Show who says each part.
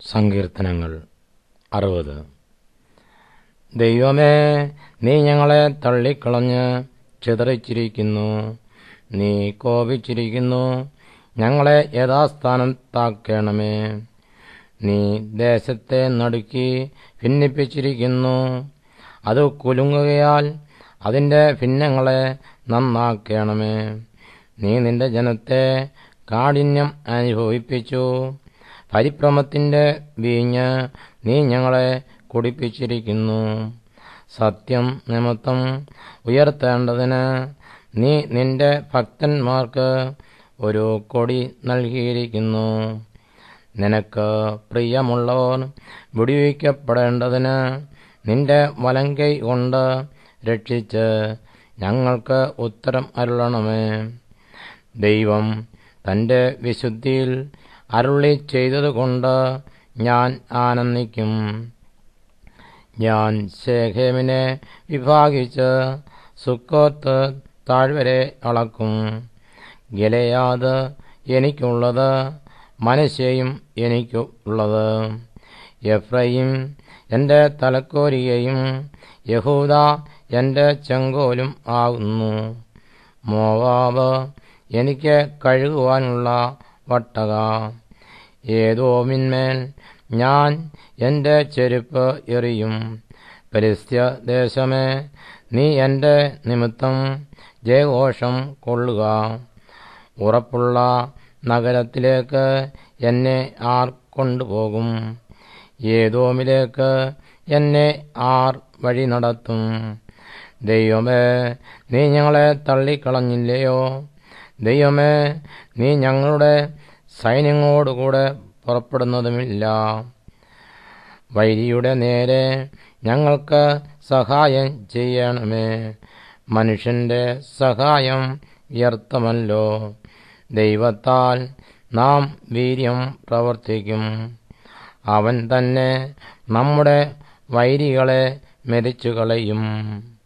Speaker 1: സങ്കീർത്തനങ്ങൾ അറുപത് ദൈവമേ നീ ഞങ്ങളെ തള്ളിക്കളഞ്ഞ് ചിതറിച്ചിരിക്കുന്നു നീ കോപിച്ചിരിക്കുന്നു ഞങ്ങളെ യഥാസ്ഥാനത്താക്കണമേ നീ ദേശത്തെ നടുക്കി ഭിന്നിപ്പിച്ചിരിക്കുന്നു അത് കുലുങ്ങുകയാൽ അതിൻ്റെ ഭിന്നങ്ങളെ നന്നാക്കണമേ നീ നിന്റെ ജനത്തെ കാഠിന്യം അനുഭവിപ്പിച്ചു പരിഭ്രമത്തിൻ്റെ വീഞ്ഞ് നീ ഞങ്ങളെ കുടിപ്പിച്ചിരിക്കുന്നു സത്യം നിമിത്തം ഉയർത്തേണ്ടതിന് നീ നിന്റെ ഭക്തന്മാർക്ക് ഒരു കൊടി നൽകിയിരിക്കുന്നു നിനക്ക് പ്രിയമുള്ളവർ വിടുവിക്കപ്പെടേണ്ടതിന് നിന്റെ വലങ്കൈ കൊണ്ട് രക്ഷിച്ച് ഞങ്ങൾക്ക് ഉത്തരം അരുളണമേ ദൈവം തൻ്റെ വിശുദ്ധിയിൽ അരുളി ചെയ്തതുകൊണ്ട് ഞാൻ ആനന്ദിക്കും ഞാൻ ശേഖേമിനെ വിഭാഗിച്ച് സുക്കോത്ത് താഴ്വരെ അളക്കും ഗലയാത് എനിക്കുള്ളത് മനശ്ശയും എനിക്കുള്ളത് എഫ്രൈം എൻ്റെ തലക്കോരികയും യഹൂദ എൻ്റെ ചെങ്കോലും ആകുന്നു മോവാബ് എനിക്ക് കഴുകുവാനുള്ള വട്ടക ഏതോമിന്മേൽ ഞാൻ എൻ്റെ ചെരുപ്പ് എറിയും പരിസ്ഥ്യ ദേശമേ നീ എൻ്റെ നിമിത്തം ജയഘോഷം കൊള്ളുക ഉറപ്പുള്ള നഗരത്തിലേക്ക് എന്നെ ആർ കൊണ്ടുപോകും ഏതോമിലേക്ക് എന്നെ ആർ വഴി നടത്തും ദൈവമേ നീ ഞങ്ങളെ തള്ളിക്കളഞ്ഞില്ലയോ ദൈവമേ നീ ഞങ്ങളുടെ സൈന്യങ്ങളോടുകൂടെ പുറപ്പെടുന്നതുമില്ല വൈരിയുടെ നേരെ ഞങ്ങൾക്ക് സഹായം ചെയ്യണമേ മനുഷ്യന്റെ സഹായം വ്യർത്ഥമല്ലോ ദൈവത്താൽ നാം വീര്യം പ്രവർത്തിക്കും അവൻ തന്നെ നമ്മുടെ വൈരികളെ മെതിച്ചു കളയും